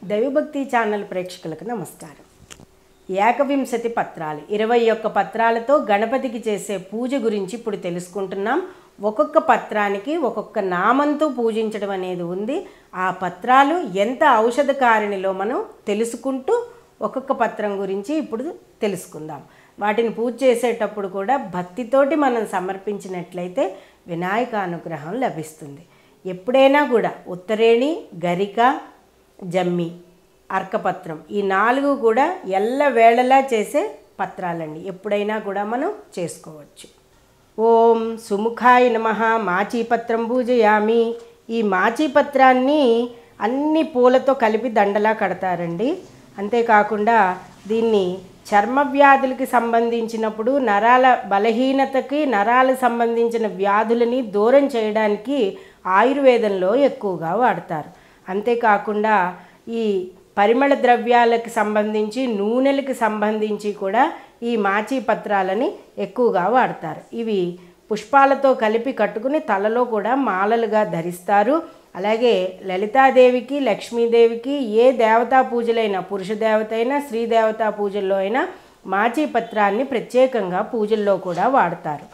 దైవభక్తి ఛానల్ ప్రేక్షకులకు నమస్కారం ఏకవింశతి పత్రాలు ఇరవై ఒక్క పత్రాలతో గణపతికి చేసే పూజ గురించి ఇప్పుడు తెలుసుకుంటున్నాం ఒక్కొక్క పత్రానికి ఒక్కొక్క నామంతో పూజించడం అనేది ఉంది ఆ పత్రాలు ఎంత ఔషధకారిణిలో మనం తెలుసుకుంటూ ఒక్కొక్క పత్రం గురించి ఇప్పుడు తెలుసుకుందాం వాటిని పూజ చేసేటప్పుడు కూడా భక్తితోటి మనం సమర్పించినట్లయితే వినాయక అనుగ్రహం లభిస్తుంది ఎప్పుడైనా కూడా ఉత్తరేణి గరిక జమ్మి అర్కపత్రం ఈ నాలుగు కూడా ఎల్ల వేళలా చేసే పత్రాలండి ఎప్పుడైనా కూడా మనం చేసుకోవచ్చు ఓం సుముఖాయ నమ మాచీపత్రం పూజయామి ఈ మాచీపత్రాన్ని అన్ని పూలతో కలిపి దండలా కడతారండి అంతేకాకుండా దీన్ని చర్మ వ్యాధులకి సంబంధించినప్పుడు నరాల బలహీనతకి నరాలకు సంబంధించిన వ్యాధులని దూరం చేయడానికి ఆయుర్వేదంలో ఎక్కువగా వాడతారు అంతేకాకుండా ఈ పరిమళ ద్రవ్యాలకు సంబంధించి నూనెలకు సంబంధించి కూడా ఈ మాచీ పత్రాలని ఎక్కువగా వాడతారు ఇవి పుష్పాలతో కలిపి కట్టుకుని తలలో కూడా మాలలుగా ధరిస్తారు అలాగే లలితాదేవికి లక్ష్మీదేవికి ఏ దేవతా పూజలైనా పురుష దేవత అయినా స్త్రీ దేవతా పూజల్లో అయినా మాచీ పత్రాన్ని ప్రత్యేకంగా పూజల్లో కూడా వాడతారు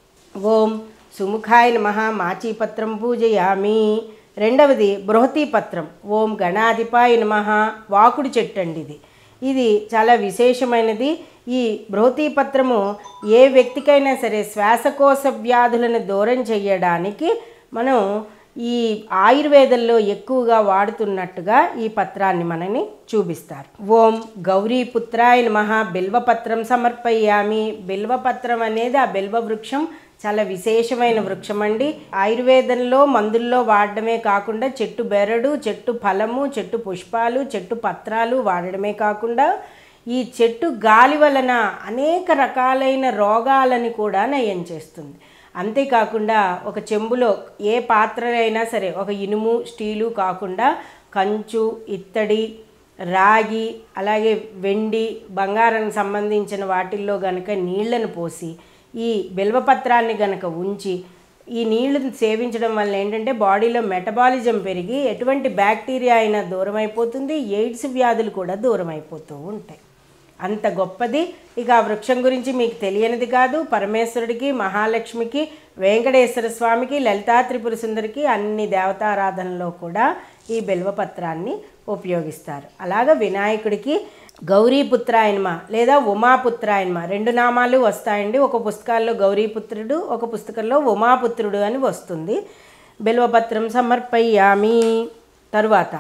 ఓం సుముఖాయ నమ మాచీపత్రం పూజయామి రెండవది బృహతి పత్రం ఓం గణాధిపాయ నమ వాకుడు చెట్టు అండి ఇది ఇది చాలా విశేషమైనది ఈ బృహతి పత్రము ఏ వ్యక్తికైనా సరే శ్వాసకోశ వ్యాధులను దూరం చేయడానికి మనం ఈ ఆయుర్వేదంలో ఎక్కువగా వాడుతున్నట్టుగా ఈ పత్రాన్ని మనని చూపిస్తారు ఓం గౌరీ పుత్రాయ నమ బిల్వపత్రం సమర్పయ్యామి బిల్వపత్రం అనేది ఆ బిల్వ వృక్షం చాలా విశేషమైన వృక్షం అండి ఆయుర్వేదంలో మందుల్లో వాడడమే కాకుండా చెట్టు బెరడు చెట్టు ఫలము చెట్టు పుష్పాలు చెట్టు పత్రాలు వాడడమే కాకుండా ఈ చెట్టు గాలి వలన అనేక రకాలైన రోగాలని కూడా నయం చేస్తుంది అంతేకాకుండా ఒక చెంబులో ఏ పాత్రలైనా సరే ఒక ఇనుము స్టీలు కాకుండా కంచు ఇత్తడి రాగి అలాగే వెండి బంగారానికి సంబంధించిన వాటిల్లో గనక నీళ్లను పోసి ఈ బిల్వపత్రాన్ని గనక ఉంచి ఈ నీళ్లను సేవించడం వల్ల ఏంటంటే బాడీలో మెటబాలిజం పెరిగి ఎటువంటి బ్యాక్టీరియా అయినా దూరం అయిపోతుంది ఎయిడ్స్ వ్యాధులు కూడా దూరం అయిపోతూ ఉంటాయి అంత గొప్పది ఇక ఆ వృక్షం గురించి మీకు తెలియనిది కాదు పరమేశ్వరుడికి మహాలక్ష్మికి వెంకటేశ్వర స్వామికి లలితా త్రిపుర సుందరికి అన్ని దేవతారాధనలో కూడా ఈ బిల్వపత్రాన్ని ఉపయోగిస్తారు అలాగ వినాయకుడికి గౌరీపుత్రాయనమ లేదా ఉమాపుత్రాయనమ రెండు నామాలు వస్తాయండి ఒక పుస్తకాల్లో గౌరీపుత్రుడు ఒక పుస్తకంలో ఉమాపుత్రుడు అని వస్తుంది బిల్వపత్రం సమర్పయ్యామి తరువాత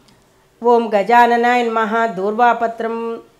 ఓం గజాననాయ నమః దూర్వాపత్రం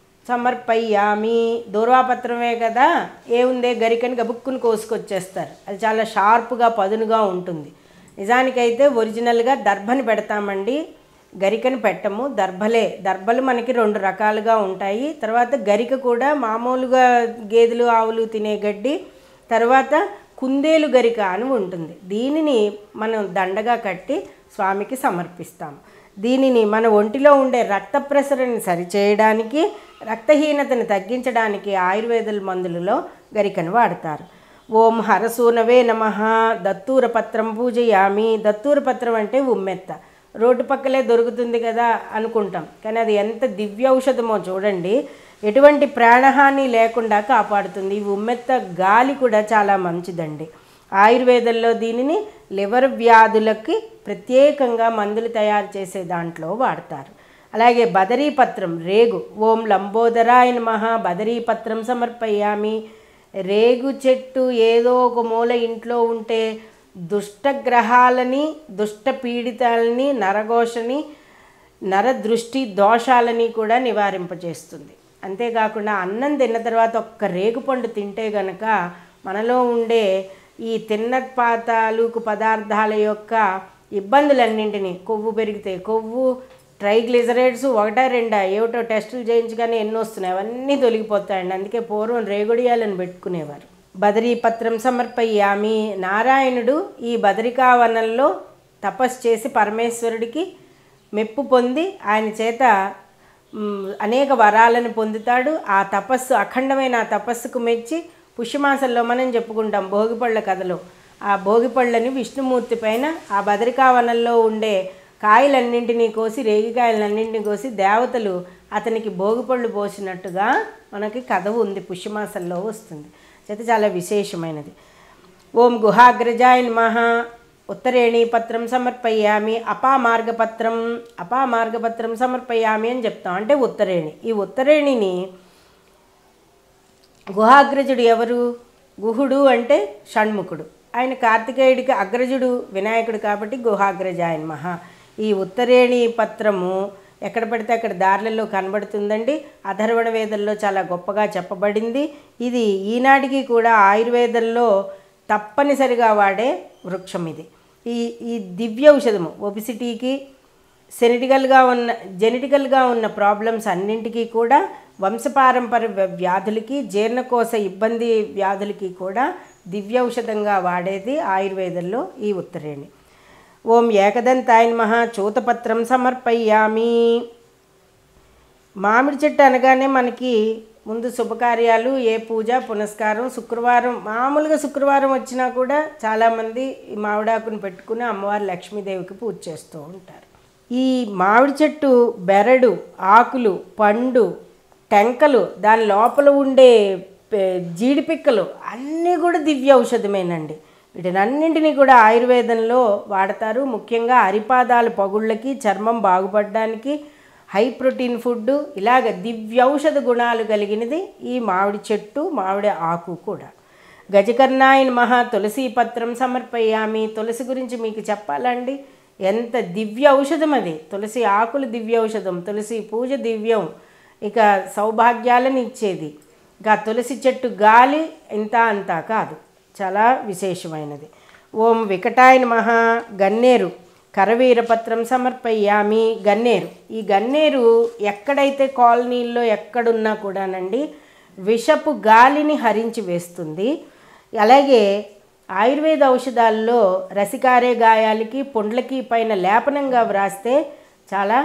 సమర్పయ్యామి దూర్వాపత్రమే కదా ఏముందే గరికని గబుక్కుని కోసుకొచ్చేస్తారు అది చాలా షార్ప్గా పదునుగా ఉంటుంది నిజానికైతే ఒరిజినల్గా దర్భని పెడతామండి గరికని పెట్టము దర్భలే దర్భలు మనకి రెండు రకాలుగా ఉంటాయి తర్వాత గరిక కూడా మామూలుగా గేదెలు ఆవులు తినే గడ్డి తర్వాత కుందేలు గరిక అని ఉంటుంది దీనిని మనం దండగా కట్టి స్వామికి సమర్పిస్తాము దీనిని మన ఒంటిలో ఉండే రక్త ప్రసరణని సరిచేయడానికి రక్తహీనతను తగ్గించడానికి ఆయుర్వేద మందులలో గరికను వాడతారు ఓం హరసూనవే నమ దత్తూర పత్రం పూజయామి దత్తూర పత్రం అంటే ఉమ్మెత్త రోడ్డు పక్కలే దొరుకుతుంది కదా అనుకుంటాం కానీ అది ఎంత దివ్య ఔషధమో చూడండి ఎటువంటి ప్రాణహాని లేకుండా కాపాడుతుంది ఈ ఉమ్మెత్త గాలి కూడా చాలా మంచిదండి ఆయుర్వేదంలో దీనిని లివర్ వ్యాధులకి ప్రత్యేకంగా మందులు తయారు చేసే దాంట్లో వాడతారు అలాగే బదరీపత్రం రేగు ఓం లంబోదరాయ నమః బదరీపత్రం సమర్పయ్యామి రేగు చెట్టు ఏదో ఒక మూల ఇంట్లో ఉంటే దుష్టగ్రహాలని దుష్ట పీడితాలని నరఘోషని నరదృష్టి దోషాలని కూడా నివారింపజేస్తుంది అంతేకాకుండా అన్నం తిన్న తర్వాత ఒక్క రేగుపండు తింటే గనక మనలో ఉండే ఈ తిన్న పాతాలుకు పదార్థాల యొక్క ఇబ్బందులన్నింటినీ కొవ్వు పెరిగితే కొవ్వు ట్రైగ్లిజరైడ్స్ ఒకటా రెండా ఏమిటో టెస్టులు చేయించగానే ఎన్ని వస్తున్నాయి అవన్నీ తొలగిపోతాయండి అందుకే పూర్వం రేగుడియాలను పెట్టుకునేవారు బదరీపత్రం సమర్పయ్యామి నారాయణుడు ఈ బదరికావనంలో తపస్సు చేసి పరమేశ్వరుడికి మెప్పు పొంది ఆయన చేత మ్, అనేక వరాలను పొందుతాడు ఆ తపస్సు అఖండమైన ఆ తపస్సుకు మెచ్చి పుష్యమాసంలో మనం చెప్పుకుంటాం భోగిపళ్ళ కథలో ఆ భోగిపళ్ళని విష్ణుమూర్తి పైన ఆ బదరికావనంలో ఉండే కాయలన్నింటినీ కోసి రేగికాయలన్నింటినీ కోసి దేవతలు అతనికి భోగిపళ్ళు పోసినట్టుగా మనకి కథ ఉంది పుష్యమాసంలో వస్తుంది అయితే చాలా విశేషమైనది ఓం గుహాగ్రజాయ నమః ఉత్తరేణి పత్రం సమర్పయామి అపామార్గపత్రం అపామార్గపత్రం సమర్పయామి అని చెప్తాం అంటే ఉత్తరేణి ఈ ఉత్తరేణిని గుహాగ్రజుడు ఎవరు గుహుడు అంటే షణ్ముఖుడు ఆయన కార్తికేయుడికి అగ్రజుడు వినాయకుడు కాబట్టి గుహాగ్రజాయ నమః ఈ ఉత్తరేణి పత్రము ఎక్కడ పడితే అక్కడ దారులలో కనబడుతుందండి అధర్వణ వేదంలో చాలా గొప్పగా చెప్పబడింది ఇది ఈనాటికి కూడా ఆయుర్వేదంలో తప్పనిసరిగా వాడే వృక్షం ఇది ఈ ఈ దివ్య ఔషధము ఒబిసిటీకి సెనిటికల్గా ఉన్న జెనెటికల్గా ఉన్న ప్రాబ్లమ్స్ అన్నింటికీ కూడా వంశపారంపర్య వ్య- వ్యాధులకి జీర్ణకోశ ఇబ్బంది వ్యాధులకి కూడా దివ్య ఔషధంగా వాడేది ఆయుర్వేదంలో ఈ ఉత్తరేణి ఓం ఏకదంతాయ నమః చూతపత్రం సమర్పయ్యామి మామిడి చెట్టు అనగానే మనకి ముందు శుభకార్యాలు ఏ పూజ పునస్కారం శుక్రవారం మామూలుగా శుక్రవారం వచ్చినా కూడా చాలామంది ఈ మామిడాకును పెట్టుకుని అమ్మవారి లక్ష్మీదేవికి పూజ చేస్తూ ఉంటారు ఈ మామిడి చెట్టు బెరడు ఆకులు పండు టెంకలు దాని లోపల ఉండే పె- జీడిపిక్కలు అన్నీ కూడా దివ్య ఔషధమేనండి వీటినన్నింటినీ కూడా ఆయుర్వేదంలో వాడతారు ముఖ్యంగా అరిపాదాల పగుళ్ళకి చర్మం బాగుపడడానికి హై ప్రోటీన్ ఫుడ్ ఇలాగ దివ్యౌషధ గుణాలు కలిగినది ఈ మామిడి చెట్టు మామిడి ఆకు కూడా గజకర్ణాయన మహా తులసి పత్రం సమర్పయ్యామి తులసి గురించి మీకు చెప్పాలండి ఎంత దివ్య ఔషధం అది తులసి ఆకులు దివ్య ఔషధం తులసి పూజ దివ్యం ఇక సౌభాగ్యాలను ఇచ్చేది ఇక ఆ తులసి చెట్టు గాలి ఇంత అంతా కాదు చాలా విశేషమైనది ఓం వికటాయన మహా గన్నేరు కరవీరపత్రం సమర్పయ్యామి గన్నేరు ఈ గన్నేరు ఎక్కడైతే కాలనీల్లో ఎక్కడున్నా కూడానండి విషపు గాలిని హరించి వేస్తుంది అలాగే ఆయుర్వేద ఔషధాల్లో రసికారే గాయాలకి పుండ్లకి పైన లేపనంగా వ్రాస్తే చాలా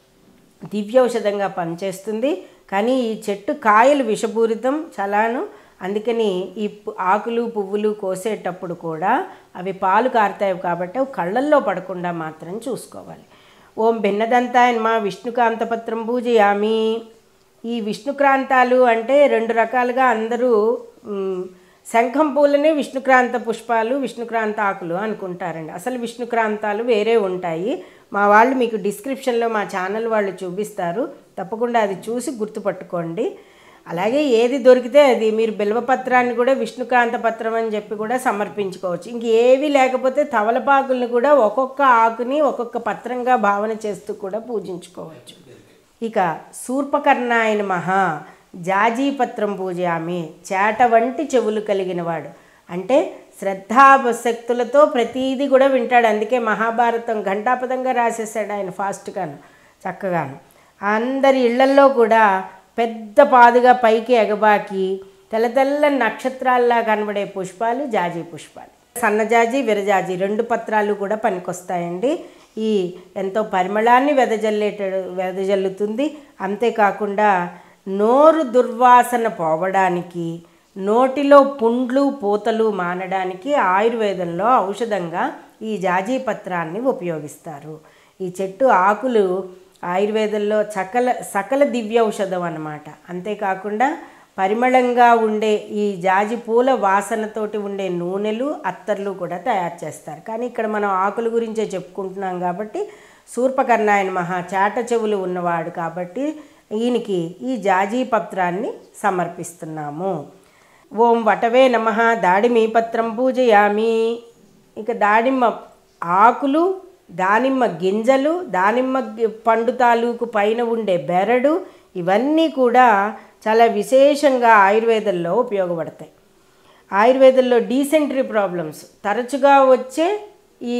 దివ్యౌషధంగా పనిచేస్తుంది కానీ ఈ చెట్టు కాయలు విషపూరితం చాలాను అందుకని ఈ పు- ఆకులు పువ్వులు కోసేటప్పుడు కూడా అవి పాలు కారుతాయి కాబట్టి అవి కళ్ళల్లో పడకుండా మాత్రం చూసుకోవాలి ఓం భిన్నదంతాయన్ మా విష్ణుకాంతపత్రం పూజయామి ఈ విష్ణుక్రాంతాలు అంటే రెండు రకాలుగా అందరూ మ్, శంఖం పూలనే విష్ణుక్రాంత పుష్పాలు విష్ణుక్రాంత ఆకులు అనుకుంటారండి అసలు విష్ణుక్రాంతాలు వేరే ఉంటాయి మా వాళ్ళు మీకు డిస్క్రిప్షన్లో మా ఛానల్ వాళ్ళు చూపిస్తారు తప్పకుండా అది చూసి గుర్తుపట్టుకోండి అలాగే ఏది దొరికితే అది మీరు బిల్వపత్రాన్ని కూడా విష్ణుకాంత పత్రం అని చెప్పి కూడా సమర్పించుకోవచ్చు ఇంక ఏవి లేకపోతే తవలపాకులను కూడా ఒక్కొక్క ఆకుని ఒక్కొక్క పత్రంగా భావన చేస్తూ కూడా పూజించుకోవచ్చు ఇక శూర్పకర్ణాయన మహా జాజీపత్రం పూజయామి చేట వంటి చెవులు కలిగిన వాడు అంటే శ్రద్ధాశక్తులతో ప్రతీది కూడా వింటాడు అందుకే మహాభారతం ఘంటాపదంగా రాసేసాడు ఆయన ఫాస్ట్గాను చక్కగాను అందరి ఇళ్లల్లో కూడా పెద్ద పాదుగా పైకి ఎగబాకి తెల్ల తెల్ల నక్షత్రాల్లా కనబడే పుష్పాలు జాజి పుష్పాలు సన్నజాజి విరజాజి రెండు పత్రాలు కూడా పనికొస్తాయండి ఈ ఎంతో పరిమళాన్ని వెదజల్లేట వెదజల్లుతుంది అంతేకాకుండా నోరు దుర్వాసన పోవడానికి నోటిలో పుండ్లు పూతలు మానడానికి ఆయుర్వేదంలో ఔషధంగా ఈ జాజీ పత్రాన్ని ఉపయోగిస్తారు ఈ చెట్టు ఆకులు ఆయుర్వేదంలో సకల సకల దివ్య ఔషధం అన్నమాట అంతేకాకుండా పరిమళంగా ఉండే ఈ జాజి పూల వాసనతోటి ఉండే నూనెలు అత్తర్లు కూడా తయారు చేస్తారు కానీ ఇక్కడ మనం ఆకుల గురించే చెప్పుకుంటున్నాం కాబట్టి శూర్పకర్ణాయన మహా చాట చెవులు ఉన్నవాడు కాబట్టి ఈయనకి ఈ జాజీ పత్రాన్ని సమర్పిస్తున్నాము ఓం వటవే నమ దాడిమి పత్రం పూజయామి ఇక దాడిమ్మ ఆకులు దానిమ్మ గింజలు దానిమ్మ గి- పండు తాలూకు పైన ఉండే బెరడు ఇవన్నీ కూడా చాలా విశేషంగా ఆయుర్వేదంలో ఉపయోగపడతాయి ఆయుర్వేదంలో డీసెంట్రీ ప్రాబ్లమ్స్ తరచుగా వచ్చే ఈ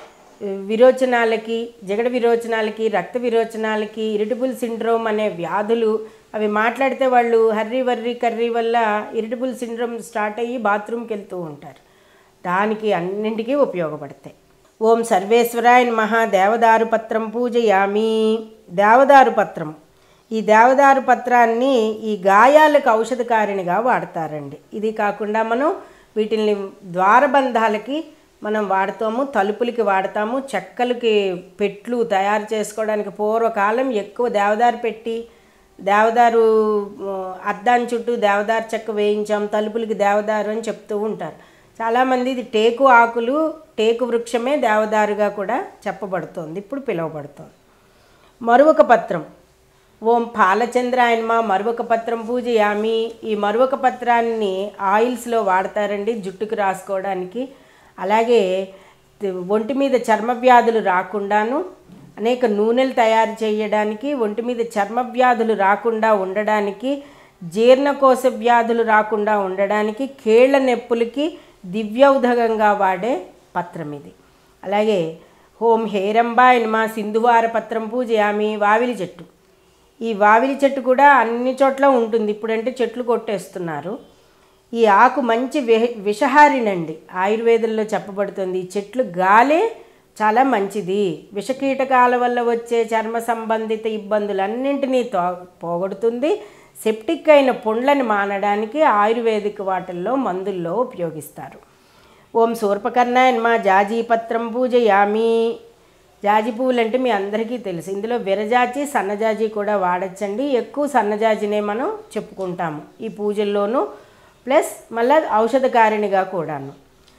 విరోచనాలకి జగడ విరోచనాలకి రక్త విరోచనాలకి ఇరిటబుల్ సిండ్రోమ్ అనే వ్యాధులు అవి మాట్లాడితే వాళ్ళు హర్రీ వర్రీ కర్రీ వల్ల ఇరిటబుల్ సిండ్రోమ్ స్టార్ట్ అయ్యి బాత్రూమ్కి వెళ్తూ ఉంటారు దానికి అన్నింటికీ ఉపయోగపడతాయి ఓం సర్వేశ్వరాయన మహా దేవదారు పత్రం పూజయామి దేవదారు పత్రం ఈ దేవదారు పత్రాన్ని ఈ గాయాలకు ఔషధకారిణిగా వాడతారండి ఇది కాకుండా మనం వీటిని ద్వారబంధాలకి మనం వాడతాము తలుపులకి వాడతాము చెక్కలకి పెట్లు తయారు చేసుకోవడానికి పూర్వకాలం ఎక్కువ దేవదారు పెట్టి దేవదారు ఆ, అద్దాని చుట్టూ దేవదారు చెక్క వేయించాం తలుపులకి దేవదారు అని చెప్తూ ఉంటారు చాలామంది ఇది టేకు ఆకులు టేకు వృక్షమే దేవదారుగా కూడా చెప్పబడుతోంది ఇప్పుడు పిలువబడుతోంది మరొక పత్రం ఓం పాలచంద్రాయన్మ మరొక పత్రం పూజయామి ఈ మరొక పత్రాన్ని ఆయిల్స్లో వాడతారండి జుట్టుకు రాసుకోవడానికి అలాగే తి- ఒంటి మీద చర్మ వ్యాధులు రాకుండాను అనేక నూనెలు తయారు చేయడానికి ఒంటి మీద చర్మ వ్యాధులు రాకుండా ఉండడానికి జీర్ణకోశ వ్యాధులు రాకుండా ఉండడానికి కీళ్ళ నొప్పులకి దివ్యౌధకంగా వాడే పత్రం ఇది అలాగే హోం హేరంబాయ్ మా సింధువార పత్రం పూజయామి వావిలి చెట్టు ఈ వావిలి చెట్టు కూడా అన్ని చోట్ల ఉంటుంది ఇప్పుడంటే చెట్లు కొట్టేస్తున్నారు ఈ ఆకు మంచి విహ విషహారినండి ఆయుర్వేదంలో చెప్పబడుతుంది ఈ చెట్లు గాలే చాలా మంచిది విషకీటకాల వల్ల వచ్చే చర్మ సంబంధిత ఇబ్బందులన్నింటినీ తో పోగొడుతుంది సెప్టిక్ అయిన పుండ్లని మానడానికి ఆయుర్వేదిక్ వాటిల్లో మందుల్లో ఉపయోగిస్తారు ఓం శూర్పకర్ణాయన్ మా జాజీ పత్రం పూజయామి జాజి పువ్వులు అంటే మీ అందరికీ తెలుసు ఇందులో విరజాజి సన్నజాజి కూడా వాడచ్చండి ఎక్కువ సన్నజాజినే మనం చెప్పుకుంటాము ఈ పూజల్లోనూ ప్లస్ మళ్ళీ ఔషధకారిణిగా కూడాను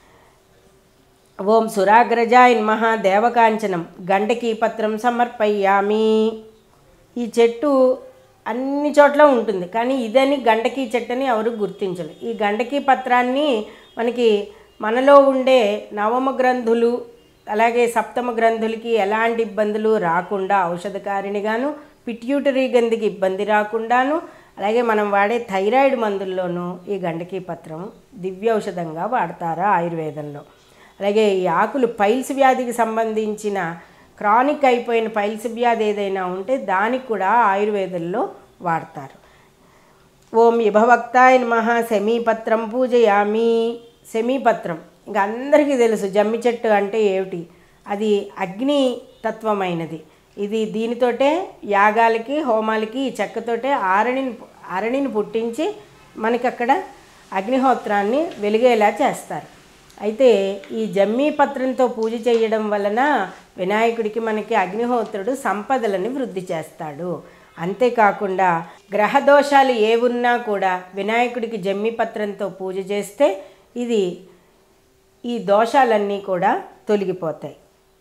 ఓం సురాగ్రజాయ మహా దేవకాంచనం గండకీ పత్రం సమర్పయ్యామి ఈ చెట్టు అన్ని చోట్ల ఉంటుంది కానీ ఇదని గండకీ చెట్టని ఎవరు గుర్తించరు ఈ గండకీ పత్రాన్ని మనకి మనలో ఉండే నవమ గ్రంథులు అలాగే సప్తమ గ్రంథులకి ఎలాంటి ఇబ్బందులు రాకుండా ఔషధకారిణిగాను పిట్యూటరీ గంధికి ఇబ్బంది రాకుండాను అలాగే మనం వాడే థైరాయిడ్ మందుల్లోనూ ఈ గండకీ పత్రం దివ్య ఔషధంగా వాడతారు ఆయుర్వేదంలో అలాగే ఈ ఆకులు పైల్స్ వ్యాధికి సంబంధించిన క్రానిక్ అయిపోయిన పైల్స్ వ్యాధి ఏదైనా ఉంటే దానికి కూడా ఆయుర్వేదంలో వాడతారు ఓం విభవక్తాయ నమః సెమీపత్రం పూజయామి సెమీపత్రం ఇంకా అందరికీ తెలుసు జమ్మి చెట్టు అంటే ఏమిటి అది అగ్ని తత్వమైనది ఇది దీనితోటే యాగాలకి హోమాలకి ఈ చెక్కతోటే ఆరణిని అరణిని పుట్టించి మనకి అక్కడ అగ్నిహోత్రాన్ని వెలిగేలా చేస్తారు అయితే ఈ జమ్మి పత్రంతో పూజ చేయడం వలన వినాయకుడికి మనకి అగ్నిహోత్రుడు సంపదలని వృద్ధి చేస్తాడు అంతేకాకుండా గ్రహ దోషాలు ఏ ఉన్నా కూడా వినాయకుడికి జమ్మి పత్రంతో పూజ చేస్తే ఇది ఈ దోషాలన్నీ కూడా తొలగిపోతాయి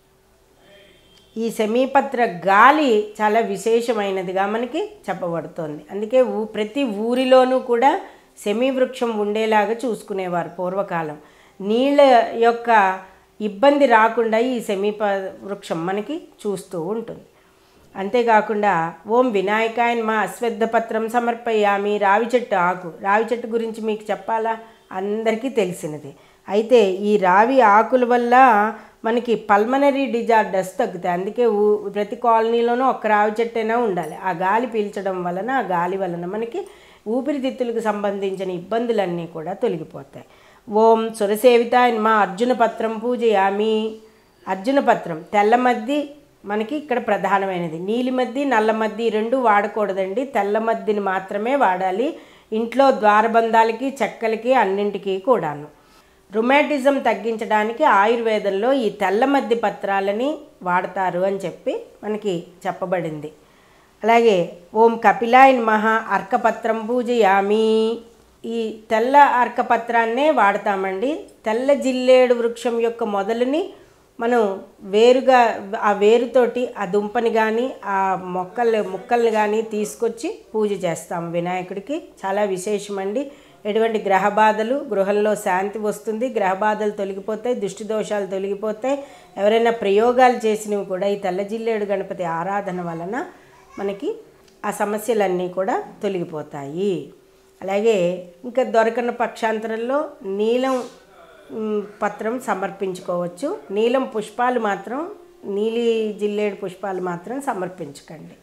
ఈ సమీపత్ర గాలి చాలా విశేషమైనదిగా మనకి చెప్పబడుతోంది అందుకే ఊ ప్రతి ఊరిలోనూ కూడా సెమీ వృక్షం ఉండేలాగా చూసుకునేవారు పూర్వకాలం నీళ్ళ యొక్క ఇబ్బంది రాకుండా ఈ సమీప వృక్షం మనకి చూస్తూ ఉంటుంది అంతేకాకుండా ఓం వినాయకాయన్ మా అశ్వద్ధ పత్రం సమర్పయ్యామి రావి చెట్టు ఆకు రావి చెట్టు గురించి మీకు చెప్పాలా అందరికీ తెలిసినది అయితే ఈ రావి ఆకుల వల్ల మనకి పల్మనరీ డిజార్డర్స్ తగ్గుతాయి అందుకే ఊ ప్రతి కాలనీలోనూ ఒక రావి చెట్టైనా ఉండాలి ఆ గాలి పీల్చడం వలన ఆ గాలి వలన మనకి ఊపిరితిత్తులకు సంబంధించిన ఇబ్బందులన్నీ కూడా తొలగిపోతాయి ఓం సురసేవితాయన్ మా అర్జున పత్రం పూజయామి అర్జున పత్రం తెల్ల మద్ది మనకి ఇక్కడ ప్రధానమైనది నీలి మద్ది నల్ల మద్ది ఈ రెండు వాడకూడదండి తెల్ల మద్దిని మాత్రమే వాడాలి ఇంట్లో ద్వారబంధాలకి చెక్కలకి అన్నింటికీ కూడాను రుమాటిజం తగ్గించడానికి ఆయుర్వేదంలో ఈ తెల్ల మద్ది పత్రాలని వాడతారు అని చెప్పి మనకి చెప్పబడింది అలాగే ఓం కపిలాయన్ మహా అర్కపత్రం పూజయామి ఈ తెల్ల అర్కపత్రాన్నే వాడతామండి తెల్ల జిల్లేడు వృక్షం యొక్క మొదలుని మనం వేరుగా ఆ వేరుతోటి ఆ దుంపని కానీ ఆ మొక్కలు ముక్కల్ని కానీ తీసుకొచ్చి పూజ చేస్తాం వినాయకుడికి చాలా విశేషమండి ఎటువంటి గ్రహ బాధలు గృహంలో శాంతి వస్తుంది గ్రహ బాధలు తొలగిపోతాయి దుష్టి దోషాలు తొలగిపోతాయి ఎవరైనా ప్రయోగాలు చేసినవి కూడా ఈ తెల్ల జిల్లేడు గణపతి ఆరాధన వలన మనకి ఆ సమస్యలన్నీ కూడా తొలగిపోతాయి అలాగే ఇంకా దొరకని పక్షాంతరంలో నీలం మ్, పత్రం సమర్పించుకోవచ్చు నీలం పుష్పాలు మాత్రం నీలి జిల్లేడు పుష్పాలు మాత్రం సమర్పించకండి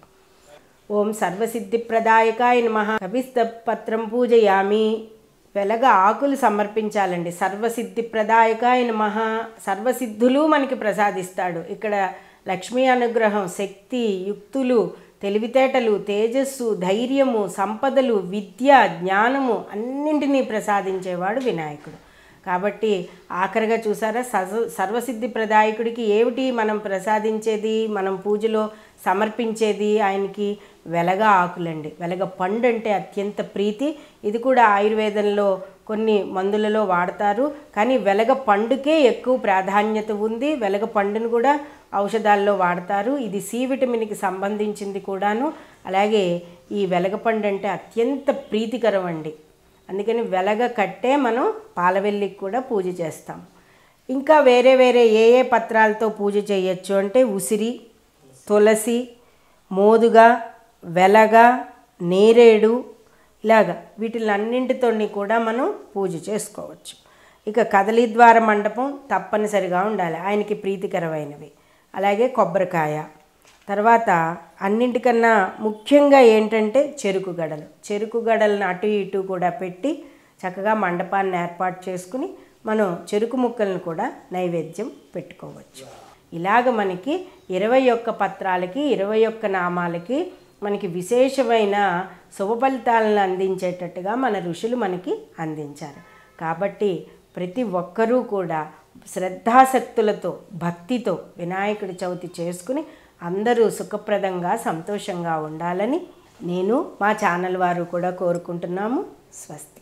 ఓం సర్వసిద్ధిప్రదాయకాయ నమ కవిస్త పత్రం పూజయామి వెలగ ఆకులు సమర్పించాలండి సర్వసిద్ధిప్రదాయకాయ నమ సర్వసిద్ధులు మనకి ప్రసాదిస్తాడు ఇక్కడ లక్ష్మీ అనుగ్రహం శక్తి యుక్తులు తెలివితేటలు తేజస్సు ధైర్యము సంపదలు విద్య జ్ఞానము అన్నింటినీ ప్రసాదించేవాడు వినాయకుడు కాబట్టి ఆఖరిగా చూసారా సర్వ సర్వసిద్ధి ప్రదాయకుడికి ఏమిటి మనం ప్రసాదించేది మనం పూజలో సమర్పించేది ఆయనకి వెలగ ఆకులండి వెలగ పండు అంటే అత్యంత ప్రీతి ఇది కూడా ఆయుర్వేదంలో కొన్ని మందులలో వాడతారు కానీ వెలగ పండుకే ఎక్కువ ప్రాధాన్యత ఉంది వెలగ పండును కూడా ఔషధాల్లో వాడతారు ఇది సి విటమిన్కి సంబంధించింది కూడాను అలాగే ఈ వెలగపండు అంటే అత్యంత ప్రీతికరం అండి అందుకని వెలగ కట్టే మనం పాలవెల్లికి కూడా పూజ చేస్తాం ఇంకా వేరే వేరే ఏ ఏ పత్రాలతో పూజ చేయొచ్చు అంటే ఉసిరి తులసి మోదుగా వెలగ నేరేడు ఇలాగ వీటిలన్నింటితోని కూడా మనం పూజ చేసుకోవచ్చు ఇక కదలిద్వార మండపం తప్పనిసరిగా ఉండాలి ఆయనకి ప్రీతికరమైనవి అలాగే కొబ్బరికాయ తర్వాత అన్నింటికన్నా ముఖ్యంగా ఏంటంటే చెరుకు గడలు చెరుకు గడలను అటు ఇటు కూడా పెట్టి చక్కగా మండపాన్ని ఏర్పాటు చేసుకుని మనం చెరుకు ముక్కలను కూడా నైవేద్యం పెట్టుకోవచ్చు ఇలాగ మనకి ఇరవై ఒక్క పత్రాలకి ఇరవై ఒక్క నామాలకి మనకి విశేషమైన శుభ ఫలితాలను అందించేటట్టుగా మన ఋషులు మనకి అందించారు కాబట్టి ప్రతి ఒక్కరూ కూడా శ్రద్ధాశక్తులతో భక్తితో వినాయకుడి చవితి చేసుకుని అందరూ సుఖప్రదంగా సంతోషంగా ఉండాలని నేను మా ఛానల్ వారు కూడా కోరుకుంటున్నాము స్వస్తి